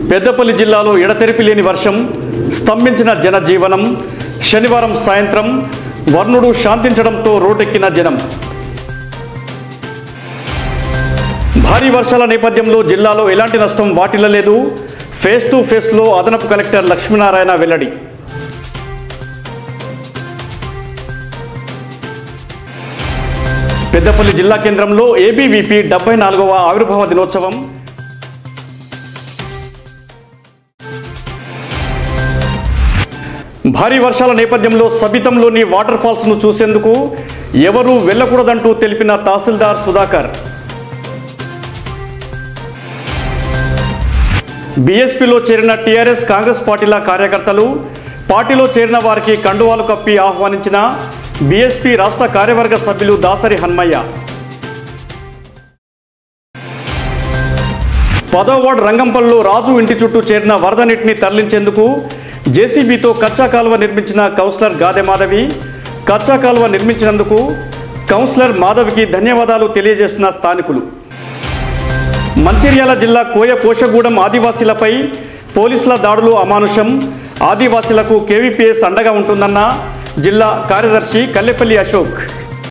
పెద్దపల్లి జిల్లాలో ఎడతెరిపి లేని వర్షం స్తంభించిన జనజీవనం శనివారం సాయంత్రం వర్ణుడు శాంతించడంతో రోడ్డెక్కిన జనం భారీ వర్షాల నేపథ్యంలో జిల్లాలో ఎలాంటి నష్టం వాటిల్లలేదు ఫేస్ టు ఫేస్లో అదనపు కలెక్టర్ లక్ష్మీనారాయణ వెల్లడి పెద్దపల్లి జిల్లా కేంద్రంలో ఏబీవీపీ డెబ్బై నాలుగవ ఆవిర్భావ దినోత్సవం భారీ వర్షాల నేపథ్యంలో సబితంలోని వాటర్ ఫాల్స్ను చూసేందుకు ఎవరూ వెళ్ళకూడదంటూ తెలిపిన తహసీల్దార్ సుధాకర్ బీఎస్పీలో చేరిన టీఆర్ఎస్ కాంగ్రెస్ పార్టీల కార్యకర్తలు పార్టీలో చేరిన వారికి కండువాలు కప్పి ఆహ్వానించిన బీఎస్పీ రాష్ట్ర కార్యవర్గ సభ్యులు దాసరి హన్మయ్య పదో వార్డు రంగంపల్లిలో రాజు ఇంటి చుట్టూ చేరిన వరద నీటిని తరలించేందుకు జేసీబీతో కచ్చా కాలువ నిర్మించిన కౌన్సిలర్ గాదె మాధవి కచ్చా కాలువ నిర్మించినందుకు కౌన్సిలర్ మాధవికి ధన్యవాదాలు తెలియజేసిన స్థానికులు మంచిర్యాల జిల్లా కోయ కోశగూడెం ఆదివాసీలపై పోలీసుల దాడులు అమానుషం ఆదివాసీలకు కేవీపీఎస్ అండగా ఉంటుందన్న జిల్లా కార్యదర్శి కల్లెపల్లి అశోక్